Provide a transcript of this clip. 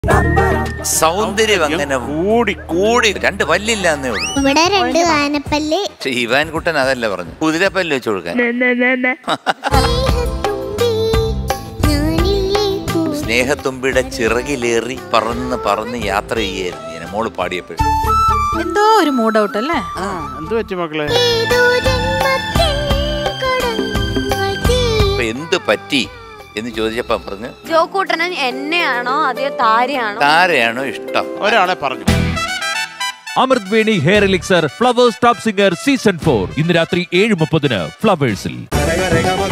സൗന്ദര്യം അങ്ങനെ കൂടി കൂടി രണ്ട് പല്ലില്ലാന്നേ ഉള്ളൂ ഇവിടെ രണ്ട് ആനപ്പല്ല് പക്ഷെ ഇവാൻകുട്ടൻ അതല്ല പറഞ്ഞു കുതിരപ്പല്ല് വെച്ച് കൊടുക്കാൻ ഞാനില്ലേ കൂടെ സ്നേഹത്തുമ്പിയുടെ ചിറകിലേറി പറന്ന് പറന്ന് യാത്ര ചെയ്യായിരുന്നു ഞാൻ മോള് പാടിയപ്പോഴും എന്തോ ഒരു മൂഡ് ഔട്ട് അല്ലേ ആ എന്ത് പറ്റി മക്കളെ ഏതോ ജന്മത്തിൻ കടങ്ങൾ തീ- അപ്പൊ എന്ത് പറ്റി എന്ന് ചോദിച്ചപ്പോ പറഞ്ഞു ജോക്കൂട്ടന് എന്നെയാണോ അതോ താരയാണോ താരയാണോ ഇഷ്ടം ഒരാളെ പറഞ്ഞു Amrutveni hair elixir Flowers top singer season four ഇന്ന് രാത്രി ഏഴ് മുപ്പതിന് ഫ്ലവേഴ്സിൽ രഗ രഗ മ